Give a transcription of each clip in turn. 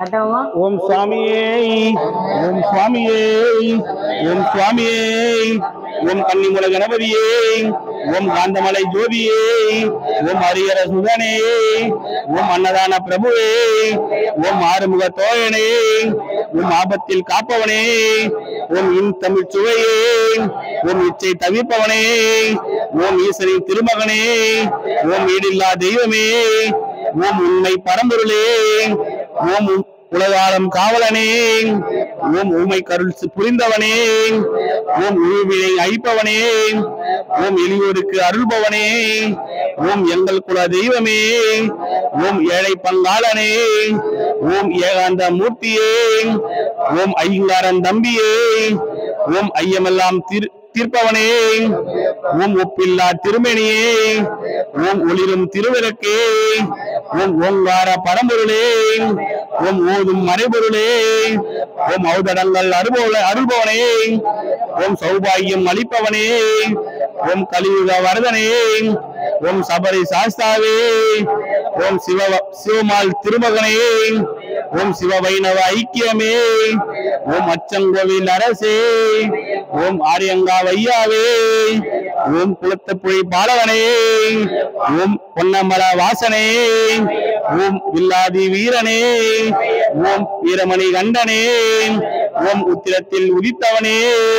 கட்டவுமா ஓம் சுவாமியே ஓம் சுவாமியே ஓம் சுவாமியே ஓம் கன்னிமுல கணபதியே ஓம் காந்தமலை ஜோதியே ஓம் ஹரியர சுதனே ஓம் அன்னதான பிரபுவே ஓம் ஆறுமுக தோழனே ஓம் ஆபத்தில் காப்பவனே ஓம் இன் தமிழ் சுவையே ஓம் இச்சை தவிர்ப்பவனே ஓம் ஈசனின் திருமகனே ஓம் ஈடில்லா தெய்வமே ஓம் உண்மை பரம்பொருளே ஓம் உ- உலகாலம் காவலனே ஓம் ஊமை கருள் சு- புரிந்தவனே ஓம் உருவினை அழிப்பவனே ஓம் எளியோருக்கு அருள்பவனே ஓம் எங்கள் குல தெய்வமே ஓம் ஏழை பங்காளனே ஓம் ஏகாந்த மூர்த்தியே ஓம் ஐயங்காரன் தம்பியே ஓம் ஐயமெல்லாம் திரு தீர்ப்பவனே ஓம் ஒப்பில்லா திருமணியே ஓம் ஒளிரும் திருவிளக்கே ஓம் ஓங்கார பரம்பொருளே ஓம் ஓதும் மறைபொருளே ஓம் ஔதடங்கள் அருபோல அருள்பவனே ஓம் சௌபாகியம் அளிப்பவனே ஓம் கலியுக வரதனே ஓம் சபரி சாஸ்தாவே ஓம் சிவ சிவமால் திருமகனே ஓம் சிவ வைணவ ஐக்கியமே ஓம் அச்சங்கோவில் அரசே ஓம் ஆரியங்கா வையாவே ஓம் குளத்தப்புழை பாலவனே ஓம் பொன்னமல வாசனே ஓம் வில்லாதி வீரனே ஓம் வீரமணி கண்டனே ஓம் உத்திரத்தில் உதித்தவனே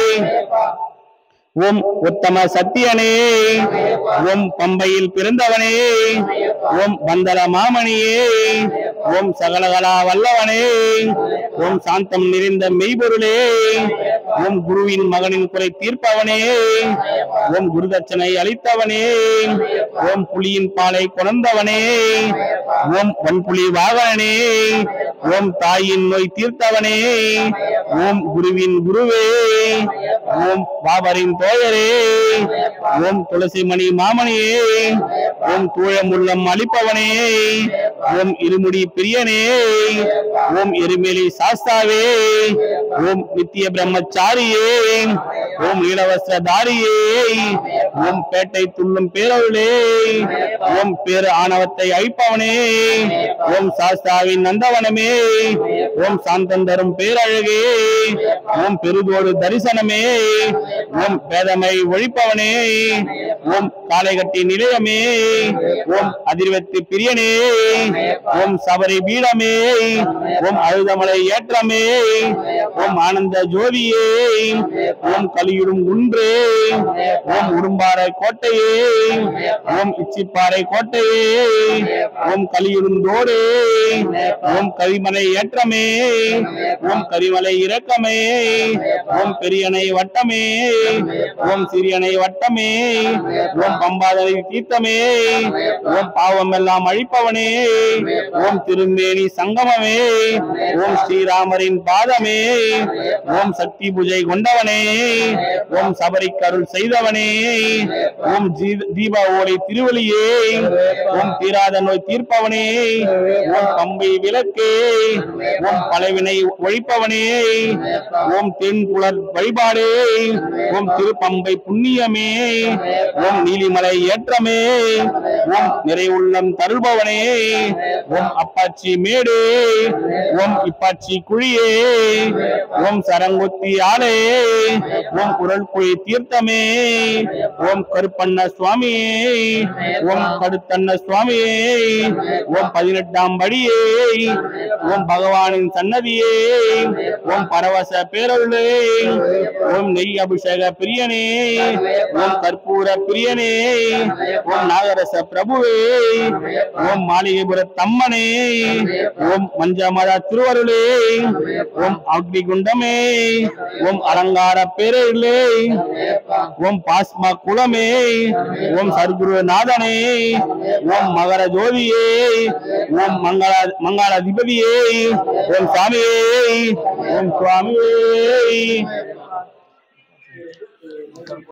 ஓம் உத்தம சத்தியனே ஓம் பம்பையில் பிறந்தவனே ஓம் பந்தல மாமணியே ஓம் சகலகலா வல்லவனே ஓம் சாந்தம் நிறைந்த மெய்பொருளே ஓம் குருவின் மகனின் குறை தீர்ப்பவனே ஓம் குருதட்சணை அளித்தவனே ஓம் புலியின் பாலை கொணர்ந்தவனே ஓம் வன்புலி வாகனனே ஓம் தாயின் நோய் தீர்த்தவனே ஓம் குருவின் குருவே ஓம் பாபரின் தோழரே ஓம் துளசி மணி மாமணியே ஓம் தூழமுள்ளம் அளிப்பவனே ஓம் இருமுடி பிரியனே ஓம் எருமேலி சாஸ்தாவே ஓம் நித்திய பிரம்மச்சாரியே ஓம் நீலவஸ்திரதாரியே ஓம் பேட்டை துள்ளும் பேரருளே ஓம் பேரு ஆணவத்தை அழிப்பவனே ஓம் சாஸ்தாவின் நந்தவனமே ஓம் சாந்தம் தரும் பேரழகே ஓம் பெருதோடு தரிசனமே ஓம் பேதமை ஒழிப்பவனே ஓம் காலை கட்டி நிலையமே ஓம் அதிர்வத்து பிரியனே ஓம் சபரி பீடமே ஓம் அழுதமலை ஏற்றமே ஓம் ஆனந்த ஜோதியே ஓம் கலியுடும் குன்றே ஓம் உடும்பாறை கோட்டையே ஓம் இச்சிப்பாறை கோட்டையே ஓம் கலியுடும் தோடே ஓம் கரிமலை ஏற்றமே ஓம் கரிமலை இறக்கமே ஓம் பெரியனை வட்டமே ஓம் சிறியனை வட்டமே ஓம் பம்பாதனை தீர்த்தமே ஓம் பாவம் எல்லாம் அழிப்பவனே ஓம் திருமேனி சங்கமமே ஓம் ஸ்ரீராமரின் பாதமே ஓம் சக்தி பூஜை கொண்டவனே ஓம் சபரி கருள் செய்தவனே ஓம் ஜீ- தீப ஓலை திருவழியே ஓம் தீராத நோய் தீர்ப்பவனே ஓம் பம்பை விளக்கே ஓம் பலவினை ஒழிப்பவனே ஓம் தென் புலர் வழிபாடே ஓம் திருப்பம்பை புண்ணியமே ஓம் நீலிமலை ஏற்றமே ஓம் நிறைவுள்ளம் தருள்பவனே ஓம் அப்பாச்சி மேடு ஓம் இப்பாச்சி குழியே ஓம் சரங்குத்தி ஆலே ஓம் குரல் குழி தீர்த்தமே ஓம் கருப்பண்ண சுவாமியே ஓம் கடுத்தண்ண சுவாமியே ஓம் பதினெட்டாம் படியே ஓம் பகவானின் சன்னதியே ஓம் பரவச பேரருளே ஓம் நெய் அபிஷேக பிரியனே ஓம் கற்பூர பிரியனே ஓம் நாகரச பிரபுவே ஓம் மாளிகைபுர தம்மனே ஓம் மஞ்சமத திருவருளே ஓம் அக்னி குண்டமே ஓம் அலங்கார பேரருளே ஓம் பாஸ்மா குலமே ஓம் சர்க்குரு நாதனே ஓம் மகர ஜோதியே ஓம் மங்கள மங்கள அதிபதியே ஓம் சுவாமியே ஓம் சுவாமியே